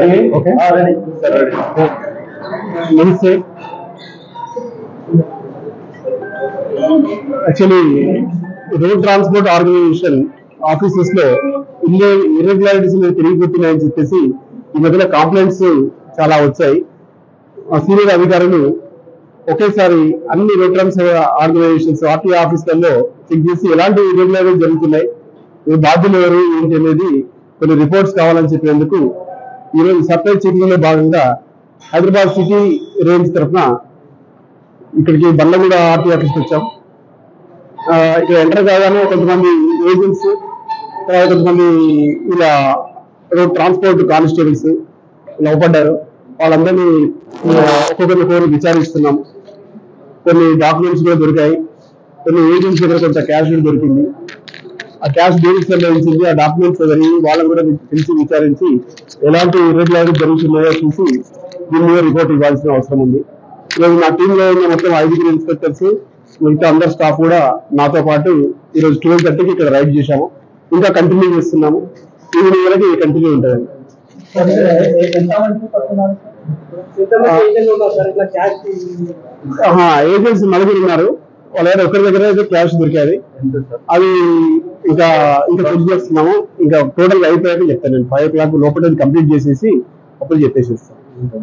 Okay ready sir ready నమస్తే actually road transport organization offices లో ఇల్లే ఇర్రెగ్యులారిటీస్ తిరిగిపోతున్నాయని చెప్పేసి ఈ మధ్యన కంప్లైంట్స్ చాలా వచ్చాయి ఆ సీనియర్ అధికారులు ఒకేసారి అన్ని రోడ్ ట్రాన్స్ ఆర్గనైజేషన్స్ ఆర్టీ ఆఫీసులలో చెక్ చేసి ఎలాంటి ఇర్రెగ్యులారిటీస్ జరుగుతున్నాయి ఈ బాధ్యులు ఎవరు ఏంటి అనేది కొన్ని రిపోర్ట్స్ కావాలని చెప్పినందుకు ఈరోజు సర్ప్రైజ్ చెకింగ్ లో భాగంగా హైదరాబాద్ సిటీ రేంజ్ తరఫున ఇక్కడికి బండ్లగూడ ఆర్టీ ఆఫీస్కి వచ్చాం ఆ, ఇక్కడ ఎంటర్ కాగానే కొంతమంది ఏజెంట్స్ తర్వాత కొంతమంది ఇలా రోడ్ ట్రాన్స్పోర్ట్ కానిస్టేబుల్స్ ఇలా అవపడ్డారు వాళ్ళందరినీ ఆ, ఒక్కొక్కరిని ఫోన్ విచారిస్తున్నాం కొన్ని డాక్యుమెంట్స్ కూడా దొరికాయి కొన్ని ఏజెంట్స్ దగ్గర కొంత క్యాష్ కూడా దొరికింది ఆ క్యాష్ దేనికి సంబంధించింది ఆ డాక్యుమెంట్స్ ఎవరి వాళ్ళని కూడా తెలిసి విచారించి ఎలాంటి ఇర్రెగ్యులారిటీ జరుగుతున్నాయో చూసి దీని మీద రిపోర్ట్ ఇవ్వాల్సిన అవసరం ఉంది ఈరోజు నా టీమ్ లో ఉన్న మొత్తం ఐదుగురు ఇన్స్పెక్టర్స్ మిగతా అందరు స్టాఫ్ కూడా నాతో పాటు ఈరోజు ట్వెల్వ్ థర్టీకి ఇక్కడ రైడ్ చేశాము ఇంకా కంటిన్యూ చేస్తున్నాము ఈవినింగ్ వరకు కంటిన్యూ ఉంటుందండి ఎంతమంది పడుతున్నారు ఎంతమంది ఏజెంట్లు ఉన్నారు సార్ ఇట్లా క్యాష్ ఏజెంట్స్ నలుగురు ఉన్నారు వాళ్ళ దగ్గర ఒకరి దగ్గర అయితే క్యాష్ దొరికాది అది ఇంకా ఇంకా చెక్ చేస్తున్నాము ఇంకా టోటల్ అయిపోయాక చెప్తాను నేను ఫైవ్ ఓ క్లాక్ లోపల కంప్లీట్ చేసేసి అప్పుడు చెప్పేసేస్తాను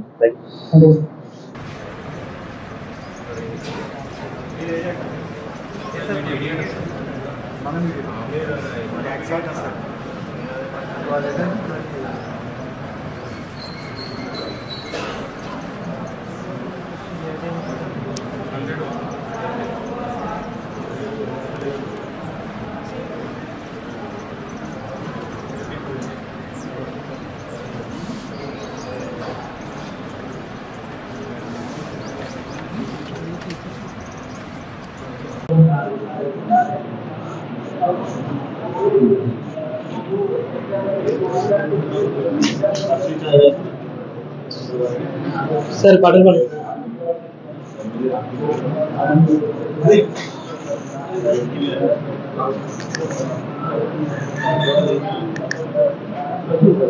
సార్ పడలు పడలు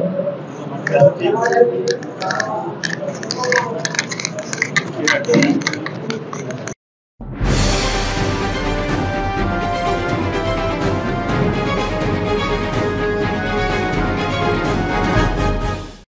Thank you.